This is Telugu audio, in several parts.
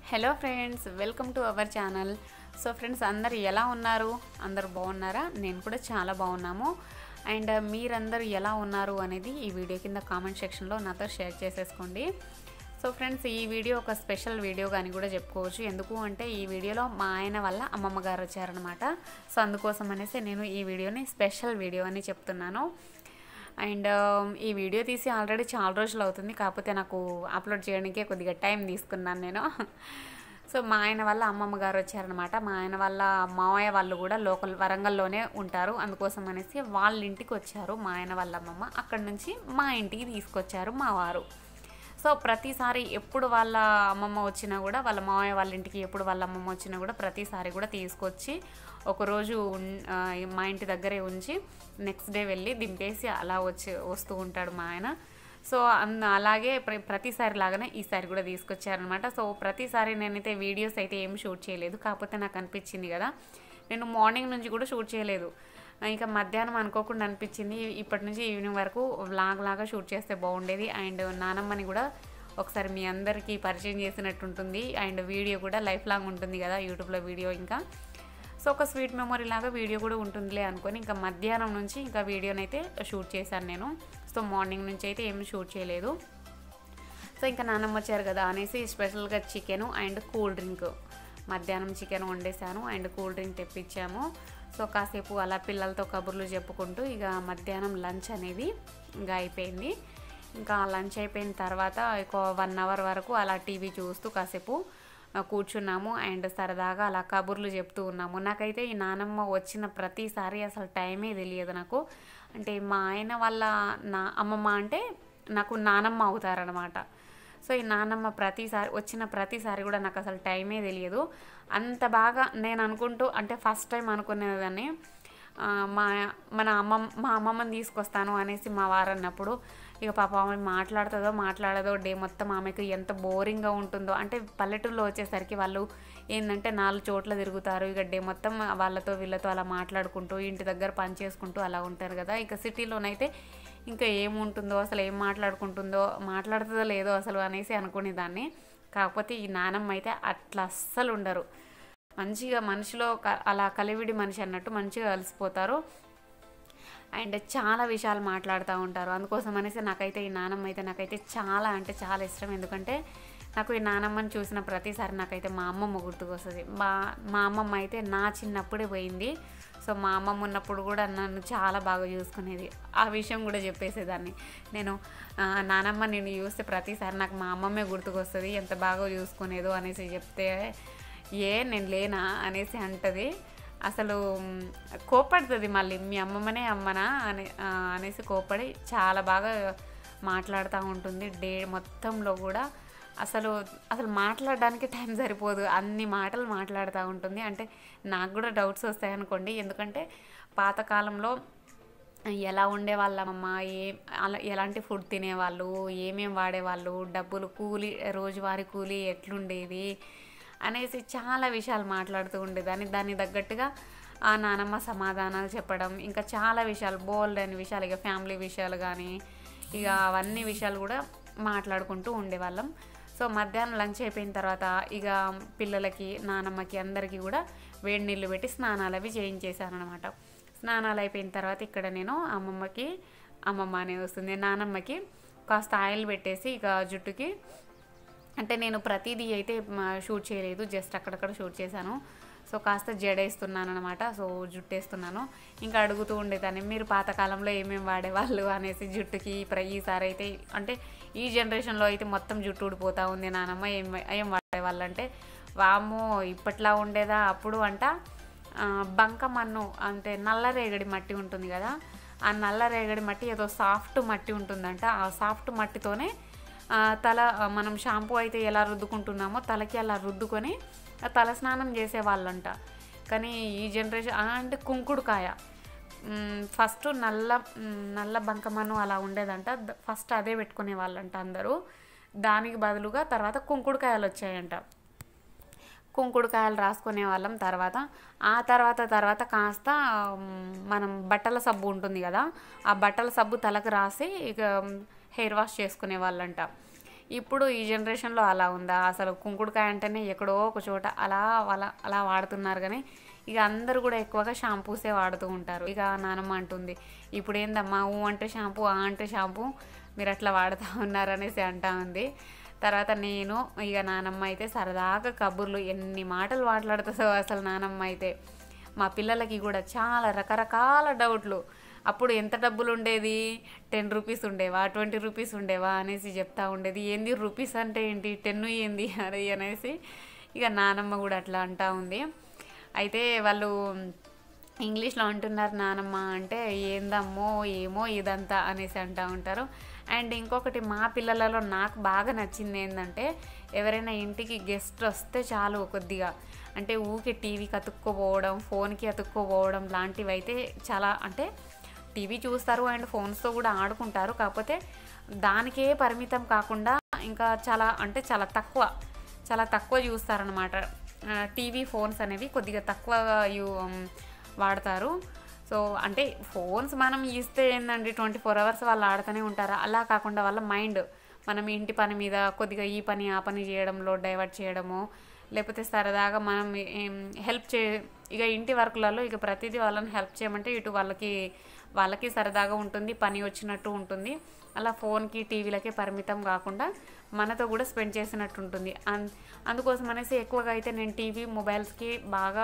hello friends welcome to our channel so friends అందరు ఎలా ఉన్నారు అందరు బాగున్నారా నేను కూడా చాలా బాగున్నాము అండ్ మీరందరూ ఎలా ఉన్నారు అనేది ఈ వీడియో కింద కామెంట్ సెక్షన్లో నాతో షేర్ చేసేసుకోండి సో ఫ్రెండ్స్ ఈ వీడియో ఒక స్పెషల్ వీడియో కానీ కూడా చెప్పుకోవచ్చు ఎందుకు అంటే ఈ వీడియోలో మా ఆయన వల్ల అమ్మమ్మ గారు వచ్చారనమాట సో అందుకోసం అనేసి నేను ఈ వీడియోని స్పెషల్ వీడియో అని చెప్తున్నాను అండ్ ఈ వీడియో తీసి ఆల్రెడీ చాలా రోజులు అవుతుంది కాకపోతే నాకు అప్లోడ్ చేయడానికే కొద్దిగా టైం తీసుకున్నాను నేను సో మా ఆయన వల్ల అమ్మమ్మ గారు వచ్చారనమాట మా ఆయన వాళ్ళ మావయ్య వాళ్ళు కూడా లోకల్ వరంగల్లోనే ఉంటారు అందుకోసం అనేసి వాళ్ళ ఇంటికి వచ్చారు మా ఆయన వాళ్ళ అమ్మమ్మ అక్కడ నుంచి మా ఇంటికి తీసుకొచ్చారు మా వారు సో ప్రతిసారి ఎప్పుడు వాళ్ళ అమ్మమ్మ వచ్చినా కూడా వాళ్ళ మామయ్య వాళ్ళ ఇంటికి ఎప్పుడు వాళ్ళ అమ్మమ్మ వచ్చినా కూడా ప్రతిసారి కూడా తీసుకొచ్చి ఒకరోజు ఉన్- ఆ, మా ఇంటి దగ్గరే ఉంచి నెక్స్ట్ డే వెళ్ళి దింపేసి అలా వచ్చి వస్తూ ఉంటాడు మా ఆయన సో అన్ అలాగే ప్ర- ప్రతిసారి లాగానే ఈసారి కూడా తీసుకొచ్చారనమాట సో ప్రతిసారి నేనైతే వీడియోస్ అయితే ఏం షూట్ చేయలేదు కాకపోతే నాకు అనిపించింది కదా నేను మార్నింగ్ నుంచి కూడా షూట్ చేయలేదు ఇంకా మధ్యాహ్నం అనుకోకుండా అనిపించింది ఇప్పటి నుంచి ఈవినింగ్ వరకు వ్లాగ్ లాగా షూట్ చేస్తే బాగుండేది అండ్ నానమ్మని కూడా ఒకసారి మీ అందరికీ పరిచయం చేసినట్టు ఉంటుంది అండ్ వీడియో కూడా లైఫ్ లాంగ్ ఉంటుంది కదా యూట్యూబ్లో వీడియో ఇంకా సో ఒక స్వీట్ మెమొరీ లాగా వీడియో కూడా ఉంటుందిలే అనుకొని ఇంకా మధ్యాహ్నం నుంచి ఇంకా వీడియోని అయితే షూట్ చేశాను నేను సో మార్నింగ్ నుంచి అయితే ఏమి షూట్ చేయలేదు సో ఇంకా నాన్నమ్మ వచ్చారు కదా అనేసి స్పెషల్గా చికెను అండ్ కూల్ డ్రింక్ మధ్యాహ్నం చికెన్ వండేసాను అండ్ కూల్ డ్రింక్ తెప్పించాము సో కాసేపు అలా పిల్లలతో కబుర్లు చెప్పుకుంటూ ఇక మధ్యాహ్నం లంచ్ అనేది ఇంకా అయిపోయింది ఇంకా లంచ్ అయిపోయిన తర్వాత ఒక వన్ అవర్ వరకు అలా టీవీ చూస్తూ కాసేపు ఆ, కూర్చున్నాము అండ్ సరదాగా అలా కబుర్లు చెప్తూ ఉన్నాము నాకైతే ఈ నానమ్మ వచ్చిన ప్రతిసారి అసలు టైమే తెలియదు నాకు అంటే మా ఆయన వాళ్ళ నా అమ్మమ్మ అంటే నాకు నానమ్మ అవుతారనమాట సో ఈ నానమ్మ ప్రతిసారి వచ్చిన ప్రతిసారి కూడా నాకు అసలు టైమే తెలియదు అంత బాగా నేను అనుకుంటూ అంటే ఫస్ట్ టైం అనుకునేదాన్ని ఆ, మా మన అమ్మమ్మ మా అమ్మమ్మని తీసుకొస్తాను అనేసి మా వారు అన్నప్పుడు ఇక పాప ఆమె మాట్లాడుతుందో మాట్లాడదో డే మొత్తం ఆమెకు ఎంత బోరింగ్గా ఉంటుందో అంటే పల్లెటూరులో వచ్చేసరికి వాళ్ళు ఏంటంటే నాలుగు చోట్ల తిరుగుతారు ఇక డే మొత్తం వాళ్ళతో వీళ్ళతో అలా మాట్లాడుకుంటూ ఇంటి దగ్గర పని చేసుకుంటూ అలా ఉంటారు కదా ఇక సిటీలోనైతే ఇంకా ఏముంటుందో అసలు ఏం మాట్లాడుకుంటుందో మాట్లాడుతుందో లేదో అసలు అనేసి అనుకునేదాన్ని కాకపోతే ఈ నానమ్మ అయితే అట్లా అస్సలు ఉండరు మంచిగా మనిషిలో క- అలా కలివిడి మనిషి అన్నట్టు మంచిగా కలిసిపోతారు అండ్ చాలా విషయాలు మాట్లాడుతూ ఉంటారు అందుకోసం అనేసి నాకైతే ఈ నానమ్మ అయితే నాకైతే చాలా అంటే చాలా ఇష్టం ఎందుకంటే నాకు ఈ నానమ్మని చూసిన ప్రతిసారి నాకైతే మా అమ్మమ్మ గుర్తుకొస్తుంది మా మా అమ్మమ్మ అయితే నా చిన్నప్పుడే పోయింది సో మా అమ్మమ్మ ఉన్నప్పుడు కూడా నన్ను చాలా బాగా చూసుకునేది ఆ విషయం కూడా చెప్పేసేదాన్ని నేను ఆ, నానమ్మ నేను చూస్తే ప్రతిసారి నాకు మా అమ్మమ్మే గుర్తుకొస్తుంది ఎంత బాగా చూసుకునేదో అనేసి చెప్తే ఏ నేను లేనా అనేసి అంటది అసలు మ్, కోపడుతుంది మళ్ళీ మీ అమ్మమ్మనే అమ్మనా అని ఆ, అనేసి కోపడి చాలా బాగా మాట్లాడుతూ ఉంటుంది డే మొత్తంలో కూడా అసలు అసలు మాట్లాడడానికి టైం సరిపోదు అన్ని మాటలు మాట్లాడుతూ ఉంటుంది అంటే నాకు కూడా డౌట్స్ వస్తాయి అనుకోండి ఎందుకంటే పాతకాలంలో ఎలా ఉండేవాళ్ళమ్మా ఏ అలా ఎలాంటి ఫుడ్ తినేవాళ్ళు ఏమేం వాడేవాళ్ళు డబ్బులు కూలి రోజువారీ కూలి ఎట్లుండేది అనేసి చాలా విషయాలు మాట్లాడుతూ ఉండేదాన్ని దాన్ని తగ్గట్టుగా ఆ నానమ్మ సమాధానాలు చెప్పడం ఇంకా చాలా విషయాలు బోల్డ్ అని విషయాలు ఇక ఫ్యామిలీ విషయాలు కానీ ఇక అవన్నీ విషయాలు కూడా మాట్లాడుకుంటూ ఉండేవాళ్ళం సో మధ్యాహ్నం లంచ్ అయిపోయిన తర్వాత ఇక పిల్లలకి నానమ్మకి అందరికీ కూడా వేడి నీళ్ళు పెట్టి స్నానాలు అవి చేయించేశాను అనమాట స్నానాలు అయిపోయిన తర్వాత ఇక్కడ నేను అమ్మమ్మకి అమ్మమ్మ అనే వస్తుంది నానమ్మకి కాస్త ఆయిల్ పెట్టేసి ఇక జుట్టుకి అంటే నేను ప్రతిదీ అయితే మ, షూట్ చేయలేదు జస్ట్ అక్కడక్కడ షూట్ చేశాను సో కాస్త జడేస్తున్నాను అనమాట సో జుట్టేస్తున్నాను ఇంకా అడుగుతూ ఉండేదాన్ని మీరు పాతకాలంలో ఏమేమి వాడేవాళ్ళు అనేసి జుట్టుకి ప్ర ఈసారి అయితే అంటే ఈ జనరేషన్లో అయితే మొత్తం జుట్టు ఊడిపోతూ ఉంది నానమ్మ ఏం ఏం వాడేవాళ్ళు అంటే వామో ఇప్పట్లా ఉండేదా అప్పుడు అంట ఆ, బంక మన్ను అంటే నల్లరేగడి మట్టి ఉంటుంది కదా ఆ నల్లరేగడి మట్టి ఏదో సాఫ్ట్ మట్టి ఉంటుందంట ఆ సాఫ్ట్ మట్టితోనే ఆ, తల ఆ, మనం షాంపూ అయితే ఎలా రుద్దుకుంటున్నామో తలకి అలా రుద్దుకొని ఆ తల స్నానం చేసేవాళ్ళంట కానీ ఈ జనరేషన్ ఆ, అంటే కుంకుడుకాయ మ్, ఫస్ట్ నల్ల మ్, నల్ల బంకమన్ను అలా ఉండేదంట ద- ఫస్ట్ అదే పెట్టుకునే వాళ్ళంట అందరూ దానికి బదులుగా తర్వాత కుంకుడుకాయలు వచ్చాయంట కుంకుడుకాయలు రాసుకునే వాళ్ళం తర్వాత ఆ తర్వాత తర్వాత కాస్త మ్, మనం బట్టల సబ్బు ఉంటుంది కదా ఆ బట్టల సబ్బు తలకు రాసి ఇక హెయిర్ వాష్ చేసుకునే వాళ్ళంట ఇప్పుడు ఈ జనరేషన్లో అలా ఉందా అసలు కుంకుడుకాయ అంటేనే ఎక్కడో ఒక చోట అలా అలా అలా వాడుతున్నారు కానీ ఇక అందరూ కూడా ఎక్కువగా షాంపూసే వాడుతూ ఉంటారు ఇక నానమ్మ అంటుంది ఇప్పుడు ఏందమ్మా ఊ అంటే షాంపూ ఆ అంటే షాంపూ మీరు అట్లా వాడుతూ ఉన్నారు అనేసి అంటా ఉంది తర్వాత నేను ఇక నానమ్మ అయితే సరదాగా కబుర్లు ఎన్ని మాటలు మాట్లాడుతుందో అసలు నానమ్మ అయితే మా పిల్లలకి కూడా చాలా రకరకాల డౌట్లు అప్పుడు ఎంత డబ్బులు ఉండేది టెన్ రూపీస్ ఉండేవా ట్వంటీ రూపీస్ ఉండేవా అనేసి చెప్తా ఉండేది ఏంది రూపీస్ అంటే ఏంటి టెన్ ఏంది అది అనేసి ఇక నానమ్మ కూడా అట్లా అంటా ఉంది అయితే వాళ్ళు ఇంగ్లీష్లో అంటున్నారు నానమ్మ అంటే ఏందమ్మో ఏమో ఇదంతా అనేసి అంటూ ఉంటారు అండ్ ఇంకొకటి మా పిల్లలలో నాకు బాగా నచ్చింది ఏంటంటే ఎవరైనా ఇంటికి గెస్ట్ వస్తే చాలు కొద్దిగా అంటే ఊకి టీవీకి అతుక్కోపోవడం ఫోన్కి అతుక్కోపోవడం లాంటివి అయితే చాలా అంటే టీవీ చూస్తారు అండ్ ఫోన్స్తో కూడా ఆడుకుంటారు కాకపోతే దానికే పరిమితం కాకుండా ఇంకా చాలా అంటే చాలా తక్కువ చాలా తక్కువ చూస్తారనమాట టీవీ ఫోన్స్ అనేవి కొద్దిగా తక్కువ యూ వాడతారు సో అంటే ఫోన్స్ మనం ఇస్తే ఏంటండి ట్వంటీ ఫోర్ అవర్స్ వాళ్ళు ఆడుతూనే ఉంటారు అలా కాకుండా వాళ్ళ మైండ్ మనం ఇంటి పని మీద కొద్దిగా ఈ పని ఆ పని చేయడంలో డైవర్ట్ చేయడము లేకపోతే సరదాగా మనం హెల్ప్ చే ఇక ఇంటి వర్క్లలో ఇక ప్రతిదీ వాళ్ళని హెల్ప్ చేయమంటే ఇటు వాళ్ళకి వాళ్ళకి సరదాగా ఉంటుంది పని వచ్చినట్టు ఉంటుంది అలా ఫోన్కి టీవీలకే పరిమితం కాకుండా మనతో కూడా స్పెండ్ చేసినట్టు ఉంటుంది అన్ అందుకోసం అనేసి ఎక్కువగా అయితే నేను టీవీ మొబైల్స్కి బాగా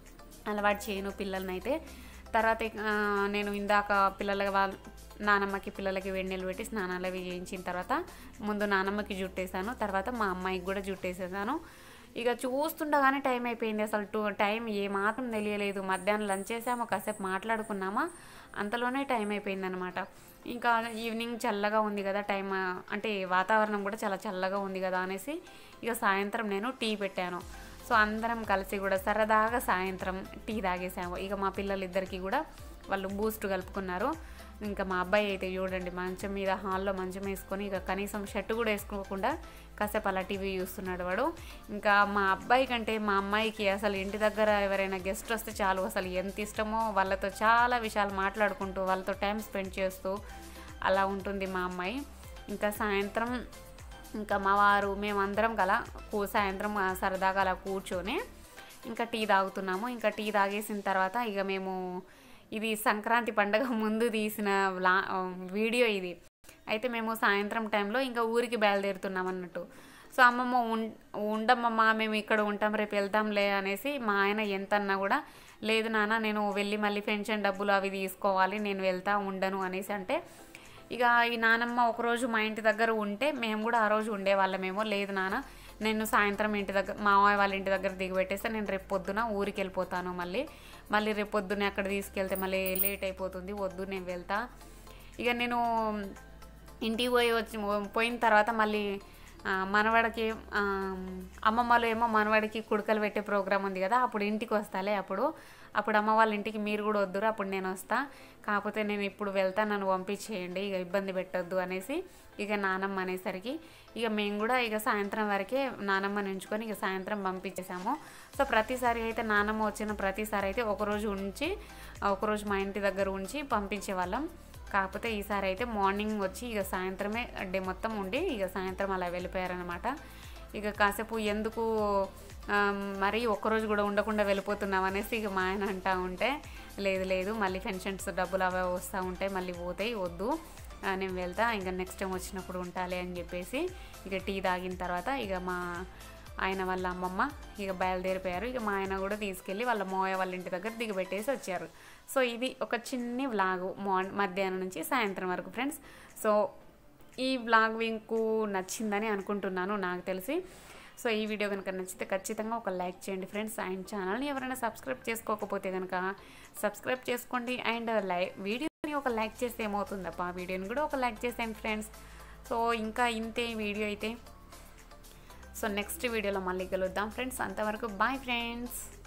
అలవాటు చేయను పిల్లల్ని అయితే తర్వాత ఆ, నేను ఇందాక పిల్లల వాళ్ళ నానమ్మకి పిల్లలకి వేడి నీళ్ళు పెట్టి స్నానాలు అవి చేయించిన తర్వాత ముందు నానమ్మకి జుట్టేసాను తర్వాత మా అమ్మాయికి కూడా జుట్టేసేసాను ఇక చూస్తుండగానే టైం అయిపోయింది అసలు టూ టైం ఏమాత్రం తెలియలేదు మధ్యాహ్నం లంచ్ చేసాము కాసేపు మాట్లాడుకున్నామా అంతలోనే టైం అయిపోయింది అనమాట ఇంకా ఈవినింగ్ చల్లగా ఉంది కదా టైం ఆ, అంటే వాతావరణం కూడా చాలా చల్లగా ఉంది కదా అనేసి ఇక సాయంత్రం నేను టీ పెట్టాను సో అందరం కలిసి కూడా సరదాగా సాయంత్రం టీ తాగేసాము ఇక మా పిల్లలిద్దరికి కూడా వాళ్ళు బూస్ట్ కలుపుకున్నారు ఇంకా మా అబ్బాయి అయితే చూడండి మంచం మీద హాల్లో మంచం వేసుకొని ఇక కనీసం షర్ట్ కూడా వేసుకోకుండా కాసేపు అలా టీవీ చూస్తున్నాడు వాడు ఇంకా మా అబ్బాయి కంటే మా అమ్మాయికి అసలు ఇంటి దగ్గర ఎవరైనా గెస్ట్ వస్తే చాలు అసలు ఎంత ఇష్టమో వాళ్ళతో చాలా విషయాలు మాట్లాడుకుంటూ వాళ్ళతో టైం స్పెండ్ చేస్తూ అలా ఉంటుంది మా అమ్మాయి ఇంకా సాయంత్రం ఇంకా మా వారు మేమందరం గల కూ సాయంత్రం ఆ సరదాగా అలా కూర్చొని ఇంకా టీ తాగుతున్నాము ఇంకా టీ తాగేసిన తర్వాత ఇక మేము ఇది సంక్రాంతి పండగ ముందు తీసిన లా వీడియో ఇది అయితే మేము సాయంత్రం టైంలో ఇంకా ఊరికి బయలుదేరుతున్నాం అన్నట్టు సో అమ్మమ్మ ఉం ఉండమ్మమ్మ మేము ఇక్కడ ఉంటాం రేపు వెళ్తాంలే అనేసి మా ఆయన ఎంత అన్నా కూడా లేదు నాన్న నేను వెళ్ళి మళ్ళీ పెన్షన్ డబ్బులు అవి తీసుకోవాలి నేను వెళ్తా ఉండను అనేసి అంటే ఇక ఈ నానమ్మ ఒకరోజు మా ఇంటి దగ్గర ఉంటే మేము కూడా ఆ రోజు ఉండేవాళ్ళమేమో లేదు నాన్న నేను సాయంత్రం ఇంటి దగ్గర మా మామయ్య వాళ్ళ ఇంటి దగ్గర దిగబెట్టేస్తే నేను రేపు పొద్దున ఊరికి వెళ్ళిపోతాను మళ్ళీ మళ్ళీ రేపు పొద్దున్నే అక్కడ తీసుకెళ్తే మళ్ళీ లేట్ అయిపోతుంది వద్దు నేను వెళ్తా ఇక నేను ఇంటికి పోయి వచ్చి పోయిన తర్వాత మళ్ళీ ఆ, మనవడికి ఆ, అమ్మమ్మలు ఏమో మనవడికి కుడకలు పెట్టే ప్రోగ్రామ్ ఉంది కదా అప్పుడు ఇంటికి వస్తాలే అప్పుడు అప్పుడు అమ్మ వాళ్ళ ఇంటికి మీరు కూడా వద్దురు అప్పుడు నేను వస్తా కాకపోతే నేను ఇప్పుడు వెళ్తా నన్ను పంపించేయండి ఇక ఇబ్బంది పెట్టొద్దు అనేసి ఇక నానమ్మ అనేసరికి ఇక మేము కూడా ఇక సాయంత్రం వరకే నానమ్మని ఉంచుకొని ఇక సాయంత్రం పంపించేసాము సో ప్రతిసారి అయితే నానమ్మ వచ్చిన ప్రతిసారి అయితే ఒకరోజు ఉంచి ఒకరోజు మా ఇంటి దగ్గర ఉంచి పంపించే వాళ్ళం కాకపోతే ఈసారి అయితే మార్నింగ్ వచ్చి ఇక సాయంత్రమే డే మొత్తం ఉండి ఇక సాయంత్రం అలా వెళ్ళిపోయారనమాట ఇక కాసేపు ఎందుకు ఆ, మరీ ఒక్కరోజు కూడా ఉండకుండా వెళ్ళిపోతున్నాం అనేసి ఇక మా ఆయన అంటా ఉంటే లేదు లేదు మళ్ళీ పెన్షన్స్ డబ్బులు అవి వస్తూ ఉంటాయి మళ్ళీ పోతాయి వద్దు ఆ, నేను వెళ్తా ఇంకా నెక్స్ట్ టైం వచ్చినప్పుడు ఉంటాలి అని చెప్పేసి ఇక టీ తాగిన తర్వాత ఇక మా ఆయన వాళ్ళ అమ్మమ్మ ఇక బయలుదేరిపోయారు ఇక మా ఆయన కూడా తీసుకెళ్ళి వాళ్ళ మోయ వాళ్ళ ఇంటి దగ్గర దిగబెట్టేసి వచ్చారు సో ఇది ఒక చిన్ని వ్లాగు మార్న్ మధ్యాహ్నం నుంచి సాయంత్రం వరకు ఫ్రెండ్స్ సో ఈ వ్లాగ్ మీకు నచ్చిందని అనుకుంటున్నాను నాకు తెలిసి సో ఈ వీడియో కనుక నచ్చితే ఖచ్చితంగా ఒక లైక్ చేయండి ఫ్రెండ్స్ అండ్ ఛానల్ని ఎవరైనా సబ్స్క్రైబ్ చేసుకోకపోతే కనుక సబ్స్క్రైబ్ చేసుకోండి అండ్ లై వీడియోని ఒక లైక్ చేస్తే ఏమవుతుందప్ప ఆ వీడియోని కూడా ఒక లైక్ చేసేయండి ఫ్రెండ్స్ సో ఇంకా ఇంతే ఈ వీడియో అయితే సో నెక్స్ట్ వీడియోలో మళ్ళీ కలుద్దాం ఫ్రెండ్స్ అంతవరకు బాయ్ ఫ్రెండ్స్